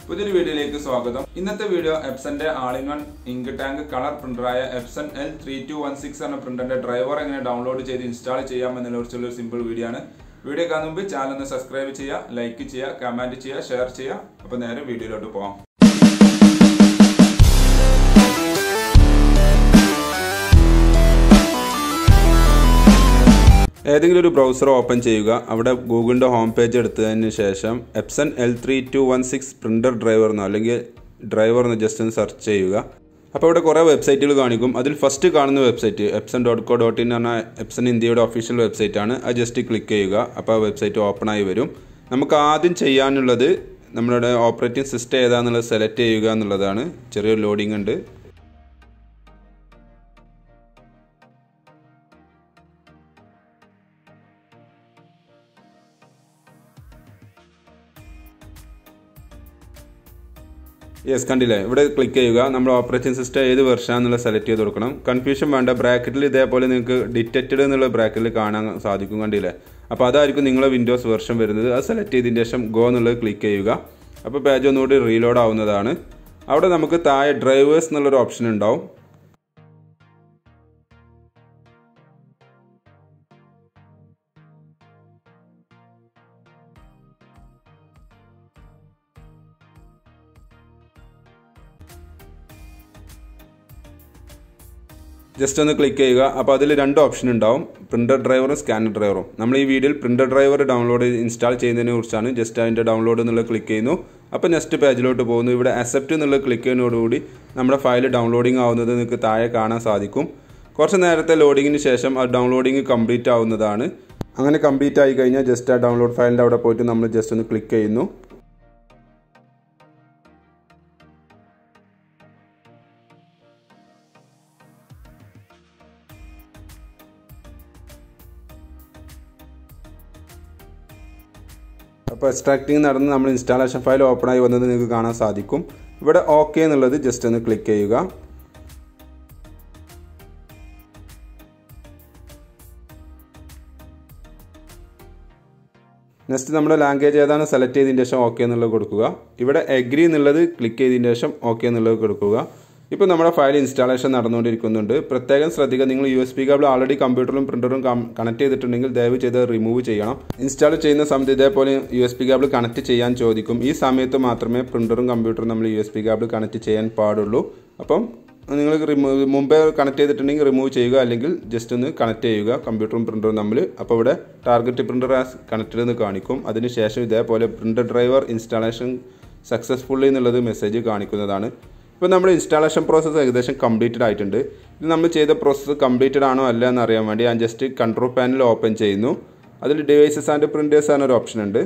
പുതിയൊരു വീഡിയോയിലേക്ക് സ്വാഗതം ഇന്നത്തെ വീഡിയോ എപ്സന്റെ all in one ink tank colour പ്രിന്ററായ Epson L three two one six എന്ന പ്രിന്ററിന്റെ ഡ്രൈവർ എങ്ങനെ ഡൗൺലോഡ് ചെയ്ത് ഇൻസ്റ്റാൾ ചെയ്യാമെന്നതിനെ കുറിച്ചുള്ള ഒരു സിമ്പിൾ വീഡിയോ ആണ് വീഡിയോ കാണുന്ന മുമ്പ് ചാനൽ ഒന്ന് സബ്സ്ക്രൈബ് ചെയ്യുക ലൈക്ക് ചെയ്യുക കമന്റ് ചെയ്യുക ഷെയർ ചെയ്യുക അപ്പോൾ നേരെ വീഡിയോയിലോട്ട് പോകാം ഏതെങ്കിലും ഒരു ബ്രൗസർ ഓപ്പൺ ചെയ്യുക അവിടെ ഗൂഗിളിൻ്റെ ഹോം പേജ് എടുത്തതിന് ശേഷം Epson L three two one six printer driver എന്നോ അല്ലെങ്കിൽ ഡ്രൈവർ എന്ന് ജസ്റ്റ് ഒന്ന് സെർച്ച് ചെയ്യുക അപ്പോൾ ഇവിടെ കുറേ വെബ്സൈറ്റുകൾ കാണിക്കും അതിൽ ഫസ്റ്റ് കാണുന്ന website Epson dot co dot in എന്ന എപ്സൺ ഇന്ത്യയുടെ ഒഫീഷ്യൽ വെബ്സൈറ്റ് ആണ് അത് ജസ്റ്റ് ക്ലിക്ക് ചെയ്യുക അപ്പോൾ ആ വെബ്സൈറ്റ് ഓപ്പൺ ആയി വരും നമുക്ക് ആദ്യം ചെയ്യാനുള്ളത് നമ്മളുടെ ഓപ്പറേറ്റിംഗ് സിസ്റ്റം ഏതാണെന്നുള്ളത് സെലക്ട് ചെയ്യുക എന്നുള്ളതാണ് ചെറിയൊരു ലോഡിംഗ് ഉണ്ട് യെസ് കണ്ടില്ലേ ഇവിടെ ക്ലിക്ക് ചെയ്യുക നമ്മൾ ഓപ്പറേറ്റിംഗ് സിസ്റ്റം ഏത് വെർഷൻ എന്നുള്ള സെലക്ട് ചെയ്ത് കൊടുക്കണം കൺഫ്യൂഷൻ വേണ്ട ബ്രാക്കറ്റിൽ ഇതേപോലെ നിങ്ങൾക്ക് ഡിറ്റക്റ്റഡ് എന്നുള്ള ബ്രാക്കറ്റിൽ കാണാൻ സാധിക്കും കണ്ടില്ലേ അപ്പോൾ അതായിരിക്കും നിങ്ങളെ വിൻഡോസ് വെർഷൻ വരുന്നത് അത് സെലക്ട് ചെയ്തതിന് ശേഷം ഗോ എന്നുള്ളത് ക്ലിക്ക് ചെയ്യുക അപ്പോൾ പേജ് ഒന്നുകൂടി റീലോഡ് ആവുന്നതാണ് അവിടെ നമുക്ക് താഴെ ഡ്രൈവേഴ്സ് എന്നുള്ളൊരു ഓപ്ഷൻ ഉണ്ടാവും ജസ്റ്റ് ഒന്ന് ക്ലിക്ക് ചെയ്യുക അപ്പോൾ അതിൽ രണ്ട് ഓപ്ഷൻ ഉണ്ടാവും പ്രിൻ്റർ ഡ്രൈവറും സ്കാനർ ഡ്രൈവറും നമ്മൾ ഈ വീഡിയോയിൽ പ്രിൻ്റർ ഡ്രൈവർ ഡൗൺലോഡ് ഇൻസ്റ്റാൾ ചെയ്യുന്നതിനെ കുറിച്ചാണ് ജസ്റ്റ് അതിൻ്റെ ഡൗൺലോഡ് എന്നുള്ളത് ക്ലിക്ക് ചെയ്യുന്നു അപ്പോൾ നെക്സ്റ്റ് പേജിലോട്ട് പോകുന്നു ഇവിടെ അക്സെപ്റ്റ് എന്നുള്ളത് ക്ലിക്ക് ചെയ്യുന്നതോടുകൂടി നമ്മുടെ ഫയൽ ഡൗൺലോഡിംഗ് ആവുന്നത് നിങ്ങൾക്ക് താഴെ കാണാൻ സാധിക്കും കുറച്ച് നേരത്തെ ലോഡിങ്ങിന് ശേഷം ആ ഡൗൺലോഡിങ് കംപ്ലീറ്റ് ആവുന്നതാണ് അങ്ങനെ കംപ്ലീറ്റ് ആയി കഴിഞ്ഞാൽ ജസ്റ്റ് ആ ഡൗൺലോഡ് ഫയലിൻ്റെ അവിടെ പോയിട്ട് നമ്മൾ ജസ്റ്റ് ഒന്ന് ക്ലിക്ക് ചെയ്യുന്നു അപ്പോൾ എക്സ്ട്രാക്റ്റിംഗ് നടന്ന് നമ്മൾ ഇൻസ്റ്റാളേഷൻ ഫയൽ ഓപ്പൺ ആയി വന്നത് നിങ്ങൾക്ക് കാണാൻ സാധിക്കും ഇവിടെ ഓക്കെ എന്നുള്ളത് ജസ്റ്റ് ഒന്ന് ക്ലിക്ക് ചെയ്യുക നെക്സ്റ്റ് നമ്മുടെ ലാംഗ്വേജ് ഏതാണ് സെലക്ട് ചെയ്തതിന് ശേഷം ഓക്കെ എന്നുള്ളത് കൊടുക്കുക ഇവിടെ എഗ്രി എന്നുള്ളത് ക്ലിക്ക് ചെയ്തതിന് ശേഷം ഓക്കെ എന്നുള്ളത് കൊടുക്കുക ഇപ്പോൾ നമ്മുടെ ഫയൽ ഇൻസ്റ്റാളേഷൻ നടന്നുകൊണ്ടിരിക്കുന്നുണ്ട് പ്രത്യേകം ശ്രദ്ധിക്കുക നിങ്ങൾ U S B cable already കമ്പ്യൂട്ടറും പ്രിന്ററും കണക്ട് ചെയ്തിട്ടുണ്ടെങ്കിൽ ദയവ് ചെയ്ത് റിമൂവ് ചെയ്യണം ഇൻസ്റ്റാൾ ചെയ്യുന്ന സമയത്ത് ഇതേപോലെ U S B cable connect ചെയ്യാൻ ചോദിക്കും ഈ സമയത്ത് മാത്രമേ പ്രിന്ററും കമ്പ്യൂട്ടറും നമ്മൾ U S B cable connect ചെയ്യാൻ പാടുള്ളൂ അപ്പം നിങ്ങൾ റിമൂവ് മുമ്പേ കണക്ട് ചെയ്തിട്ടുണ്ടെങ്കിൽ റിമൂവ് ചെയ്യുക അല്ലെങ്കിൽ ജസ്റ്റ് ഒന്ന് കണക്ട് ചെയ്യുക കമ്പ്യൂട്ടറും പ്രിന്ററും തമ്മിൽ അപ്പോൾ ഇവിടെ ടാർഗറ്റ് പ്രിന്റർ ആസ് കണക്റ്റഡ് എന്ന് കാണിക്കും അതിനുശേഷം ഇതേപോലെ പ്രിന്റർ ഡ്രൈവർ ഇൻസ്റ്റാളേഷൻ സക്സസ്ഫുള്ളി എന്നുള്ളത് മെസ്സേജ് കാണിക്കുന്നതാണ് ഇപ്പോൾ നമ്മുടെ ഇൻസ്റ്റാളേഷൻ പ്രോസസ്സ് ഏകദേശം കംപ്ലീറ്റഡ് ആയിട്ടുണ്ട് ഇത് നമ്മൾ ചെയ്ത പ്രോസസ്സ് കംപ്ലീറ്റഡ് ആണോ അല്ല എന്ന് അറിയാൻ വേണ്ടി ഞാൻ ജസ്റ്റ് കൺട്രോൾ പാനൽ ഓപ്പൺ ചെയ്യുന്നു അതിൽ ഡിവൈസസ് ആൻഡ് പ്രിൻറ്റേഴ്സ് ആണ് ഒരു ഓപ്ഷൻ ഉണ്ട്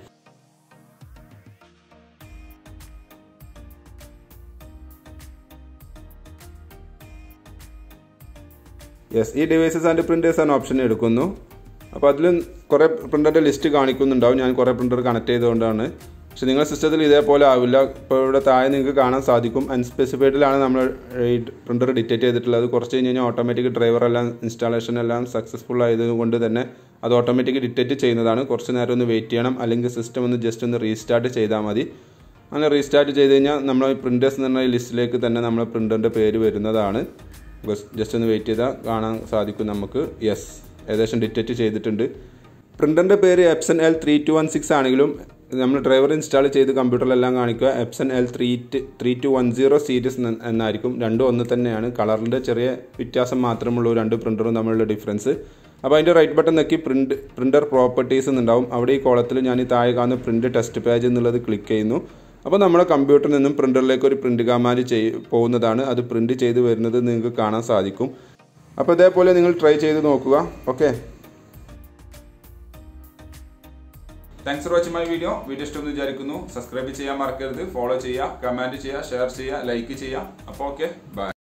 യെസ് ഈ ഡിവൈസസ് ആൻഡ് പ്രിൻറ്റേഴ്സ് ആണ് ഓപ്ഷൻ എടുക്കുന്നു അപ്പോൾ അതിൽ കുറേ പ്രിൻ്ററിൻ്റെ ലിസ്റ്റ് കാണിക്കുന്നുണ്ടാവും ഞാൻ കുറേ പ്രിൻ്റർ കണക്ട് ചെയ്തുകൊണ്ടാണ് പക്ഷെ നിങ്ങളുടെ സിസ്റ്റത്തിൽ ഇതേപോലെ ആവില്ല ഇപ്പോൾ ഇവിടെ താഴെ നിങ്ങൾക്ക് കാണാൻ സാധിക്കും അൺസ്പെസിഫൈഡിലാണ് നമ്മൾ ഈ പ്രിൻ്റർ ഡിറ്റക്ട് ചെയ്തിട്ടുള്ളത് കുറച്ച് കഴിഞ്ഞ് കഴിഞ്ഞാൽ ഓട്ടോമാറ്റിക് ഡ്രൈവർ എല്ലാം ഇൻസ്റ്റാളേഷൻ എല്ലാം സക്സസ്ഫുൾ ആയതുകൊണ്ട് തന്നെ അത് ഓട്ടോമാറ്റിക് ഡിറ്റക്ട് ചെയ്യുന്നതാണ് കുറച്ച് നേരം ഒന്ന് വെയിറ്റ് ചെയ്യണം അല്ലെങ്കിൽ സിസ്റ്റം ഒന്ന് ജസ്റ്റ് ഒന്ന് റീസ്റ്റാർട്ട് ചെയ്താൽ മതി അങ്ങനെ റീസ്റ്റാർട്ട് ചെയ്ത് കഴിഞ്ഞാൽ നമ്മൾ പ്രിൻറ്റേഴ്സ് എന്ന് പറഞ്ഞ ലിസ്റ്റിലേക്ക് തന്നെ നമ്മുടെ പ്രിൻ്ററിൻ്റെ പേര് വരുന്നതാണ് ജസ്റ്റ് ഒന്ന് വെയിറ്റ് ചെയ്താൽ കാണാൻ സാധിക്കും നമുക്ക് യെസ് ഏകദേശം ഡിറ്റക്റ്റ് ചെയ്തിട്ടുണ്ട് പ്രിൻ്ററിൻ്റെ പേര് Epson L three two one six ആണെങ്കിലും നമ്മൾ ഡ്രൈവർ ഇൻസ്റ്റാൾ ചെയ്ത് കമ്പ്യൂട്ടറിലെല്ലാം കാണിക്കുക Epson L three three two one zero series എന്നായിരിക്കും രണ്ടും ഒന്ന് തന്നെയാണ് കളറിൻ്റെ ചെറിയ വ്യത്യാസം മാത്രമുള്ളൂ രണ്ട് പ്രിൻ്ററും തമ്മിലുള്ള ഡിഫറൻസ് അപ്പോൾ അതിൻ്റെ റൈറ്റ് ബട്ടൺ നോക്കി പ്രിൻ്റ് പ്രിൻ്റർ പ്രോപ്പർട്ടീസ് എന്നുണ്ടാവും അവിടെ ഈ കോളത്തിൽ ഞാൻ ഈ താഴെ കാണുന്ന പ്രിൻ്റ് ടെസ്റ്റ് പേജ് എന്നുള്ളത് ക്ലിക്ക് ചെയ്യുന്നു അപ്പോൾ നമ്മുടെ കമ്പ്യൂട്ടറിൽ നിന്നും പ്രിൻ്ററിലേക്ക് ഒരു പ്രിൻ്റ് കമാൻഡ് ചെയ് പോകുന്നതാണ് അത് പ്രിൻ്റ് ചെയ്ത് വരുന്നത് നിങ്ങൾക്ക് കാണാൻ സാധിക്കും അപ്പോൾ ഇതേപോലെ നിങ്ങൾ ട്രൈ ചെയ്ത് നോക്കുക okay thanks for watching my video video ഇഷ്ടമെന്ന് വിചാരിക്കുന്നു സബ്സ്ക്രൈബ് ചെയ്യാൻ മറക്കരുത് ഫോളോ ചെയ്യുക കമൻറ്റ് ചെയ്യുക ഷെയർ ചെയ്യുക ലൈക്ക് ചെയ്യുക അപ്പോൾ ഓക്കെ ബൈ